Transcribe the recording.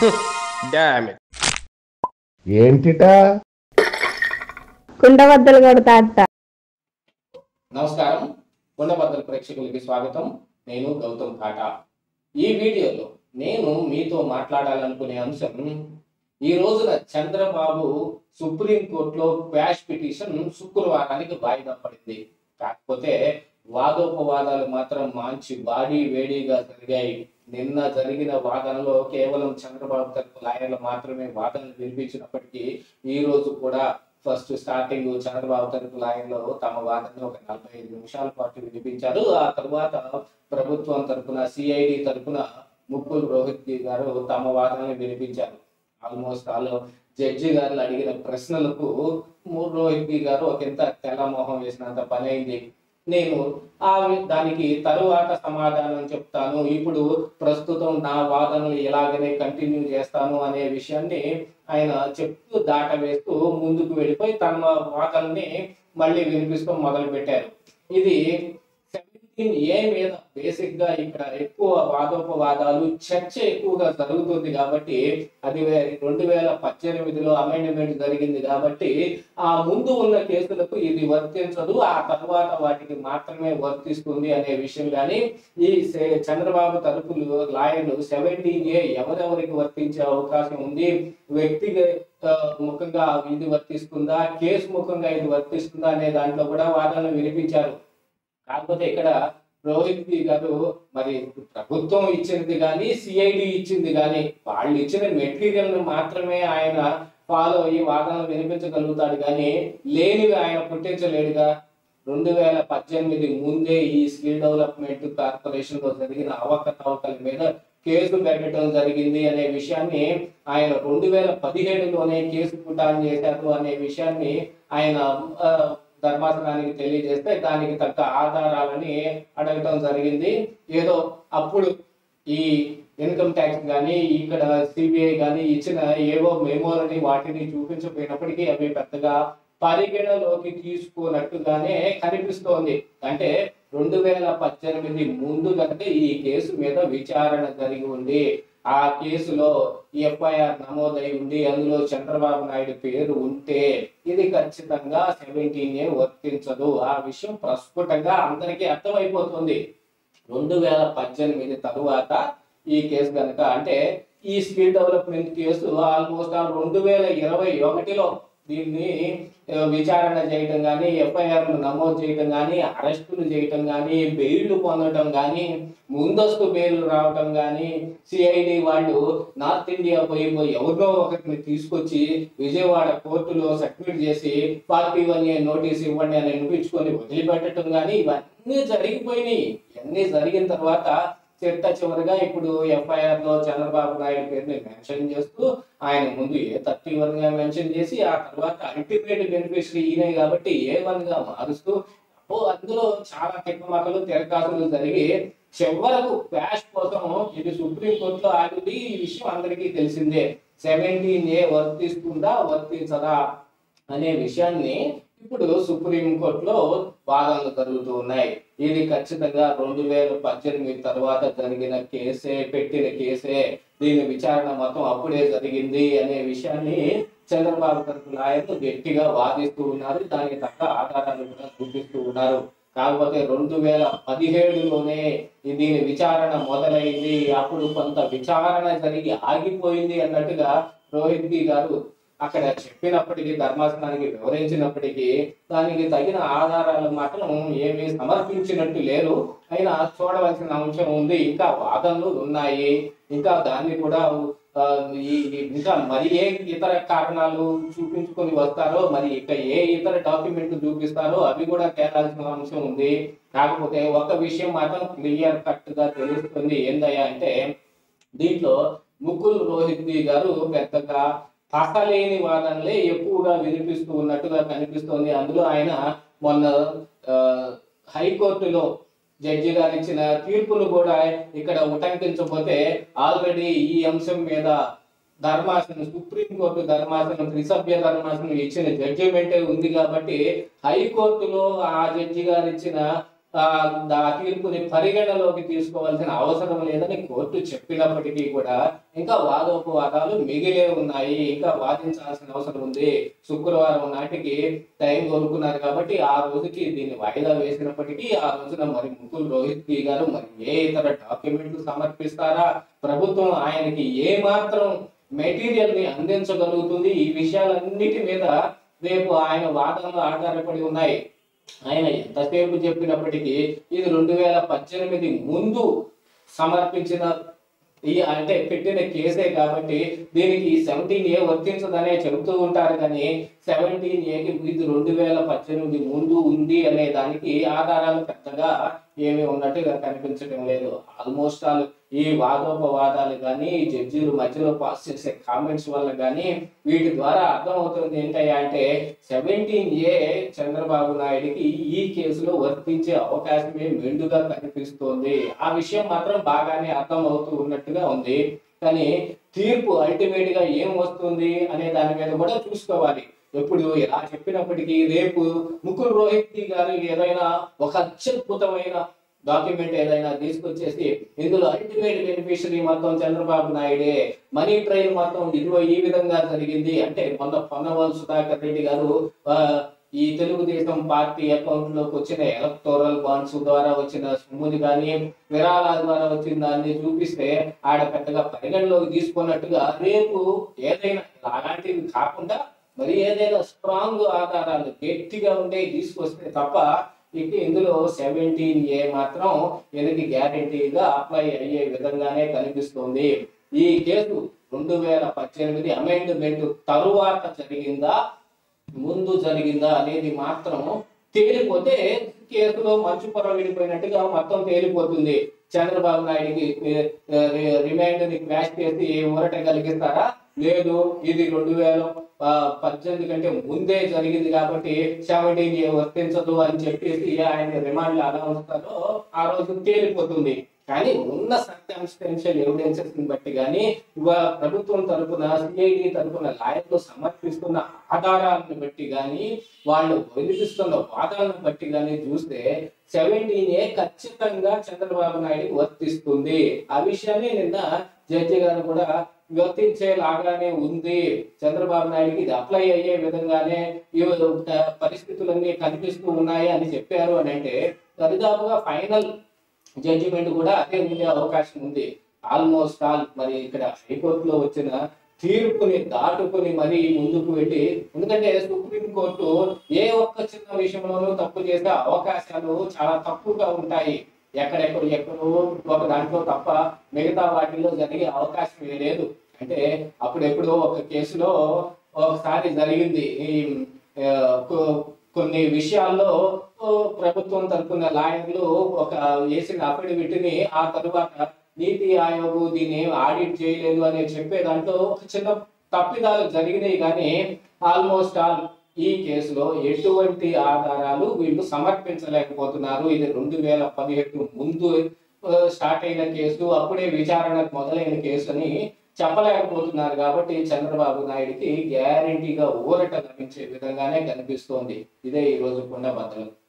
dam ఏంటిటా కుండబద్దలు కొడతా అత్త నమస్కారం కొండబద్దల ప్రేక్షకులకి స్వాగతం నేను గౌతమ్ కాటా ఈ వీడియోలో నేను మీతో మాట్లాడాలనుకునే అంశం ఈ రోజున చంద్రబాబు సుప్రీంకోర్టులో క్వాష్ పిటిషన్ శుక్రవారానికి వాయిదా పడింది కాకపోతే వాదోపవాదాలు మాత్రం మంచి బాడీ వేడిగా జరిగాయి నిన్న జరిగిన వాదనలో కేవలం చంద్రబాబు తరపు లాయర్లు మాత్రమే వాదనలు వినిపించినప్పటికీ ఈ రోజు కూడా ఫస్ట్ స్టార్టింగ్ చంద్రబాబు తరపు లాయర్లు తమ వాదనను ఒక నలభై ఐదు నిమిషాల పాటు వినిపించారు ఆ తర్వాత ప్రభుత్వం తరపున సిఐడి తరపున ముక్కుల్ రోహిత్ గారు తమ వాదనలు వినిపించారు ఆల్మోస్ట్ ఆల్ జడ్జి గారు అడిగిన ప్రశ్నలకు మూడు రోహిత్ గారు ఒకంత తెల్లమోహం వేసినంత పని అయింది నేను ఆ దానికి తరువాత సమాధానం చెప్తాను ఇప్పుడు ప్రస్తుతం నా వాదనలు ఎలాగనే కంటిన్యూ చేస్తాను అనే విషయాన్ని ఆయన చెప్తూ దాట వేస్తూ ముందుకు వెళ్ళిపోయి తన వాదనని మళ్ళీ వినిపిస్తూ మొదలు పెట్టారు ఇది సెవెంటీన్ ఏ మీద బేసిక్ గా ఇక్కడ ఎక్కువ వాదోపవాదాలు చర్చ ఎక్కువగా జరుగుతుంది కాబట్టి అది వే- రెండు వేల పద్దెనిమిదిలో అమెండ్మెంట్ జరిగింది కాబట్టి ఆ ముందు ఉన్న కేసులకు ఇది వర్తించదు ఆ తర్వాత వాటికి మాత్రమే వర్తిస్తుంది అనే విషయం కానీ ఈ సే- చంద్రబాబు తరపులు లాయర్లు సెవెంటీన్ ఏ ఎవరెవరికి వర్తించే అవకాశం ఉంది వ్యక్తిగత ముఖంగా ఇది వర్తిస్తుందా కేసు ముఖంగా ఇది వర్తిస్తుందా అనే దాంట్లో కూడా వాదనలు వినిపించారు కాకపోతే ఇక్కడ రోహిత్ బి గారు మరి ప్రభుత్వం ఇచ్చినది కానీ సిఐడి ఇచ్చింది కానీ వాళ్ళు ఇచ్చిన మెటీరియల్ మాత్రమే ఆయన ఫాలో అయ్యి వాదనలు వినిపించగలుగుతాడు కానీ లేనివి ఆయన పుట్టించలేడుగా రెండు వేల పద్దెనిమిది ముందే ఈ స్కిల్ డెవలప్మెంట్ కార్పొరేషన్ లో జరిగిన అవకతవకల మీద కేసు పెట్టడం జరిగింది అనే విషయాన్ని ఆయన రెండు వేల పదిహేడులోనే కేసు పుటాన్ చేశారు అనే విషయాన్ని ఆయన ఆ, ధర్మాసనానికి తెలియజేస్తే దానికి తగ్గ ఆధారాలని అడగటం జరిగింది ఏదో అప్పుడు ఈ ఇన్కమ్ ట్యాక్స్ కానీ ఇక్కడ సిబిఐ కానీ ఇచ్చిన ఏవో మెమోలని వాటిని చూపించకపోయినప్పటికీ అవి పెద్దగా పరిగణలోకి తీసుకున్నట్టుగానే కనిపిస్తోంది అంటే రెండు వేల పద్దెనిమిది ముందు కనుక ఈ కేసు మీద విచారణ జరిగి ఉంది ఆ కేసులో ఎఫ్ఐఆర్ నమోదై ఉండి అందులో చంద్రబాబు నాయుడు పేరు ఉంటే ఇది ఖచ్చితంగా సెవెంటీన్ ఏ వర్తించదు ఆ విషయం ప్రస్ఫుటంగా అందరికీ అర్థమైపోతుంది రెండు వేల పద్దెనిమిది తరువాత ఈ కేసు కనుక అంటే ఈ స్కిల్ డెవలప్మెంట్ కేసు ఆల్మోస్ట్ ఆ రెండు వేల ఇరవై ఒకటిలో దీన్ని ఆ, విచారణ చేయటం కానీ ఎఫ్ఐఆర్ నమోదు చేయటం కానీ అరెస్టులు చేయటం కానీ బెయిల్ పొందటం కానీ ముందస్తు బెయిల్ రావటం కానీ సిఐడి వాళ్ళు నార్త్ ఇండియా పోయి పోయి ఎవరినో ఒకరిని తీసుకొచ్చి విజయవాడ కోర్టులో సబ్మిట్ చేసి ఫార్టీ వన్ ఏ నోటీస్ ఇవ్వండి అని అనిపించుకొని వదిలిపెట్టడం కానీ ఇవన్నీ జరిగిపోయినాయి ఇవన్నీ జరిగిన తర్వాత చిట్ట చివరిగా ఇప్పుడు ఎఫ్ఐఆర్ లో చంద్రబాబు నాయుడు పేరుని మెన్షన్ చేస్తూ ఆయన ముందు ఏ థర్టీ వన్ గా మెన్షన్ చేసి ఆ తర్వాత అల్టిమేట్ బెనిఫిషరీ ఈయనే కాబట్టి ఏ వన్ గా మారుస్తూ ఓ అందులో చాలా తిక్కమక్కలు తిరకాసులు జరిగి చివరకు క్వాష్ కోసం ఇది సుప్రీం కోర్టులో ఆగింది ఈ విషయం అందరికీ తెలిసిందే సెవెంటీన్ ఏ వర్తిస్తుందా వర్తించదా అనే విషయాన్ని ఇప్పుడు సుప్రీం కోర్టులో వాదనలు జరుగుతూ ఉన్నాయి ఇది ఖచ్చితంగా రెండు వేల పద్దెనిమిది తర్వాత జరిగిన కేసే పెట్టిన కేసే దీని విచారణ మొత్తం అప్పుడే జరిగింది అనే విషయాన్ని చంద్రబాబు తరపు లాయర్లు గట్టిగా వాదిస్తూ ఉన్నారు దానికి తగ్గ ఆధారాలు కూడా చూపిస్తూ ఉన్నారు కాకపోతే రెండు వేల పదిహేడులోనే దీని విచారణ మొదలైంది అప్పుడు కొంత విచారణ జరిగి ఆగిపోయింది అన్నట్టుగా రోహిత్ గి గారు అక్కడ చెప్పినప్పటికీ ధర్మాసనానికి వివరించినప్పటికీ దానికి తగిన ఆధారాలు మాత్రం ఏమీ సమర్పించినట్టు లేరు అయినా చూడవలసిన అంశం ఉంది ఇంకా వాదనలు ఉన్నాయి ఇంకా దాన్ని కూడా ఆ, ఈ ఈ- ఇంకా మరి ఏ ఇతర కారణాలు చూపించుకొని వస్తారో మరి ఇక ఏ ఇతర డాక్యుమెంట్ చూపిస్తారో అవి కూడా తేలాల్సిన అంశం ఉంది కాకపోతే ఒక విషయం మాత్రం క్లియర్ కట్ గా తెలుస్తుంది ఏందయ్యా అంటే దీంట్లో ముకుల్ రోహిత్ గారు పెద్దగా పసలేని వాదనలే ఎక్కువగా వినిపిస్తూ ఉన్నట్టుగా కనిపిస్తోంది అందులో ఆయన మొన్న ఆ, హైకోర్టులో జడ్జి గారు ఇచ్చిన తీర్పును కూడా ఇక్కడ ఉటంకించకపోతే ఆల్రెడీ ఈ అంశం మీద ధర్మాసనం సుప్రీంకోర్టు ధర్మాసనం త్రిసభ్య ధర్మాసనం ఇచ్చిన జడ్జిమెంటే ఉంది కాబట్టి హైకోర్టులో ఆ జడ్జి గారు ఇచ్చిన ఆ ఆ తీర్పుని పరిగణలోకి తీసుకోవాల్సిన అవసరం లేదని కోర్టు చెప్పినప్పటికీ కూడా ఇంకా వాదోపవాదాలు మిగిలే ఉన్నాయి ఇంకా వాదించాల్సిన అవసరం ఉంది శుక్రవారం నాటికి టైం కోరుకున్నారు కాబట్టి ఆ రోజుకి దీన్ని వాయిదా వేసినప్పటికీ ఆ రోజున మరి ముకుల్ రోహిత్ కి గారు మరి ఏ ఇతర డాక్యుమెంట్లు సమర్పిస్తారా ప్రభుత్వం ఆయనకి ఏ మాత్రం మెటీరియల్ ని అందించగలుగుతుంది ఈ విషయాలన్నిటి మీద రేపు ఆయన వాదనలు ఆధారపడి ఉన్నాయి ఆయన ఎంతసేపు చెప్పినప్పటికీ ఇది రెండు వేల పద్దెనిమిది ముందు సమర్పించిన ఈ అంటే పెట్టిన కేసే కాబట్టి దీనికి సెవెంటీన్ ఏ వర్తించదనే చెబుతూ ఉంటారు కానీ సెవెంటీన్ ఏకి ఇది రెండు వేల పద్దెనిమిది ముందు ఉంది అనే దానికి ఆధారాలు పెద్దగా ఏమీ ఉన్నట్టుగా కనిపించడం లేదు ఆల్మోస్ట్ ఆల్ ఈ వాదోపవాదాలు కానీ ఈ జడ్జీలు మధ్యలో పాస్ చేసే కామెంట్స్ వల్ల కానీ వీటి ద్వారా అర్థమవుతుంది ఏంటయ్యా అంటే సెవెంటీన్ ఏ చంద్రబాబు నాయుడికి ఈ కేసులో వర్తించే అవకాశమే మెండుగా కనిపిస్తోంది ఆ విషయం మాత్రం బాగానే అర్థం అవుతూ ఉన్నట్టుగా ఉంది కానీ తీర్పు అల్టిమేట్ గా ఏం వస్తుంది అనే దాని మీద కూడా చూసుకోవాలి ఎప్పుడు ఇలా చెప్పినప్పటికీ రేపు ముకుల్ రోహిత్ గారు ఏదైనా ఒక అత్యద్భుతమైన డాక్యుమెంట్ ఏదైనా తీసుకొచ్చేసి ఇందులో అల్టిమేట్ బెనిఫిషరీ మొత్తం చంద్రబాబు నాయుడే మనీ ట్రైల్ మొత్తం ఇదిగో ఈ విధంగా జరిగింది అంటే మొన్న పొన్నవాళ్ళు సుధాకర్ రెడ్డి గారు ఆ, ఈ తెలుగుదేశం పార్టీ అకౌంట్ లోకి వచ్చిన ఎలక్టోరల్ బాండ్స్ ద్వారా వచ్చిన సొమ్ముని కానీ విరాళాల ద్వారా వచ్చిన దాన్ని చూపిస్తే ఆడ పెద్దగా పరిగణలోకి తీసుకున్నట్టుగా రేపు ఏదైనా అలాంటివి కాకుండా మరి ఏదైనా స్ట్రాంగ్ ఆధారాలు గట్టిగా ఉండే తీసుకొస్తే తప్ప ఇక ఇందులో సెవెంటీన్ ఏ మాత్రం ఎనికి గ్యారంటీగా అప్లై అయ్యే విధంగానే కనిపిస్తుంది ఈ కేసు రెండు వేల పద్దెనిమిది అమెండ్మెంట్ తరువాత జరిగిందా ముందు జరిగిందా అనేది మాత్రం తేలిపోతే కేసులో మంచు పొర విడిపోయినట్టుగా మొత్తం తేలిపోతుంది చంద్రబాబు నాయుడికి రిమైండ్ ని క్రాష్ చేసి ఊరట కలిగిస్తారా లేదు ఇది రెండు వేల ఆ, పద్దెనిమిది కంటే ముందే జరిగింది కాబట్టి సెవెంటీన్ ఏ వర్తించదు అని చెప్పేసి ఆయన రిమాండ్ అలా ఉంచుతారో ఆ రోజు తేలిపోతుంది కానీ ఉన్న సర్కమ్స్టెన్షియల్ ఎవిడెన్సెస్ ని బట్టి కానీ ఇవా- ప్రభుత్వం తరపున సిఐడి తరపున లాయర్లు సమర్పిస్తున్న ఆధారాలను బట్టి కానీ వాళ్ళు వినిపిస్తున్న వాదనలను బట్టి కానీ చూస్తే సెవెంటీన్ ఏ ఖచ్చితంగా చంద్రబాబు నాయుడు వర్తిస్తుంది ఆ విషయాన్ని నిన్న జడ్జి గారు కూడా వర్తించేలాగానే ఉంది చంద్రబాబు నాయుడికి ఇది అప్లై అయ్యే విధంగానే ఈ ఆ, పరిస్థితులన్నీ కనిపిస్తూ ఉన్నాయి అని చెప్పారు అని అంటే దరిదాపుగా ఫైనల్ జడ్జిమెంట్ కూడా అదే ఉండే అవకాశం ఉంది ఆల్మోస్ట్ ఆల్ మరి ఇక్కడ హైకోర్టులో వచ్చిన తీర్పుని దాటుకుని మరి ముందుకు వెళ్ళి ఎందుకంటే సుప్రీం కోర్టు ఏ ఒక్క చిన్న విషయంలోనూ తప్పు చేసే అవకాశాలు చాలా తక్కువగా ఉంటాయి ఎక్కడెక్కడ ఎక్కడో ఒక దాంట్లో తప్ప మిగతా వాటిల్లో జరిగే అవకాశం ఏ లేదు అంటే అప్పుడెప్పుడో ఒక కేసులో ఒకసారి జరిగింది ఈ ఆ, కొ- కొన్ని విషయాల్లో ఓ, ప్రభుత్వం తరపున లాయర్లు ఒక వేసిన అఫిడవిట్ ని ఆ తరువాత నీతి ఆయోగ్ దీన్ని ఏం ఆడిట్ చేయలేదు అని చెప్పే దాంట్లో ఒక చిన్న తప్పిదాలు జరిగినాయి కానీ ఆల్మోస్ట్ ఆల్ ఈ కేసులో ఎటువంటి ఆధారాలు వీళ్ళు సమర్పించలేకపోతున్నారు ఇది రెండు వేల పదిహేడు ముందు ఆ, స్టార్ట్ అయిన కేసు అప్పుడే విచారణ మొదలైన కేసు అని చెప్పలేకపోతున్నారు కాబట్టి చంద్రబాబు నాయుడికి గ్యారంటీగా ఊరట లభించే విధంగానే కనిపిస్తోంది ఇదే ఈ రోజు కొండ బద్దలు